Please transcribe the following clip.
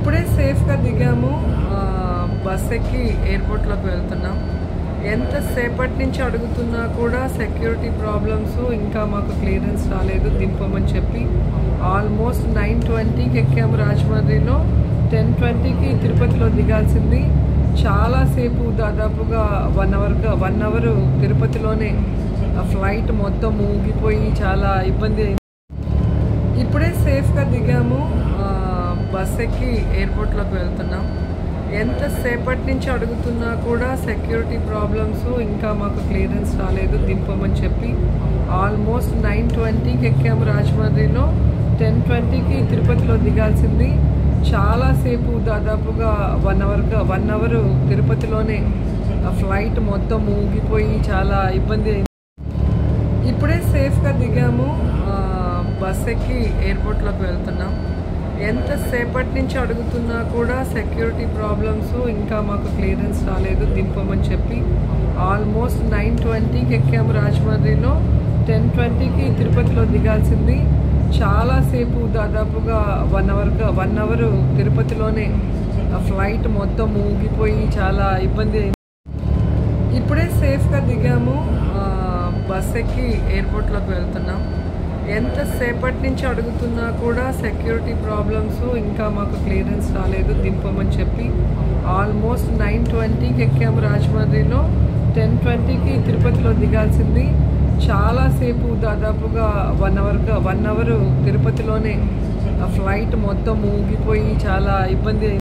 ఇప్పుడే సేఫ్గా దిగాము ఆ, బస్ ఎక్కి ఎయిర్పోర్ట్లోకి వెళ్తున్నాం ఎంతసేపటి నుంచి అడుగుతున్నా కూడా సెక్యూరిటీ ప్రాబ్లమ్స్ ఇంకా మాకు క్లియరెన్స్ రాలేదు దింపమని చెప్పి ఆల్మోస్ట్ నైన్ ట్వంటీకి ఎక్కాము రాజమండ్రిలో టెన్ ట్వంటీకి తిరుపతిలో దిగాల్సింది చాలాసేపు దాదాపుగా వన్ అవర్గా వన్ అవర్ తిరుపతిలోనే ఆ ఫ్లైట్ మొత్తం ఊగిపోయి చాలా ఇబ్బంది అయింది ఇప్పుడే సేఫ్గా దిగాము ఆ, బస్ ఎక్కి ఎయిర్పోర్ట్లోకి వెళ్తున్నాం ఎంతసేపటి నుంచి అడుగుతున్నా కూడా సెక్యూరిటీ ప్రాబ్లమ్స్ ఇంకా మాకు క్లియరెన్స్ రాలేదు దింపమని చెప్పి ఆల్మోస్ట్ నైన్ ట్వంటీకి ఎక్కాము రాజమండ్రిలో టెన్ ట్వంటీకి తిరుపతిలో దిగాల్సింది చాలాసేపు దాదాపుగా వన్ అవర్గా వన్ అవర్ తిరుపతిలోనే ఆ ఫ్లైట్ మొత్తం ఊగిపోయి చాలా ఇబ్బంది అయింది ఇప్పుడే సేఫ్గా దిగాము ఆ, బస్ ఎక్కి ఎయిర్పోర్ట్లోకి వెళ్తున్నాం ఎంతసేపటి నుంచి అడుగుతున్నా కూడా సెక్యూరిటీ ప్రాబ్లమ్స్ ఇంకా మాకు క్లియరెన్స్ రాలేదు దింపమని చెప్పి ఆల్మోస్ట్ నైన్ ట్వంటీకి ఎక్కాము రాజమండ్రిలో టెన్ ట్వంటీకి తిరుపతిలో దిగాల్సింది చాలాసేపు దాదాపుగా వన్ అవర్గా వన్ అవర్ తిరుపతిలోనే ఆ ఫ్లైట్ మొత్తం ఊగిపోయి చాలా ఇబ్బంది అయింది ఇప్పుడే సేఫ్గా దిగాము ఆ, బస్ ఎక్కి ఎయిర్పోర్ట్లోకి వెళ్తున్నాం ఎంతసేపటి నుంచి అడుగుతున్నా కూడా సెక్యూరిటీ ప్రాబ్లమ్స్ ఇంకా మాకు క్లియరెన్స్ రాలేదు దింపమని చెప్పి ఆల్మోస్ట్ నైన్ ట్వంటీకి ఎక్కాము రాజమండ్రిలో టెన్ ట్వంటీకి తిరుపతిలో దిగాల్సింది చాలాసేపు దాదాపుగా వన్ అవర్గా వన్ అవర్ తిరుపతిలోనే ఆ ఫ్లైట్ మొత్తం ఊగిపోయి చాలా ఇబ్బంది అయింది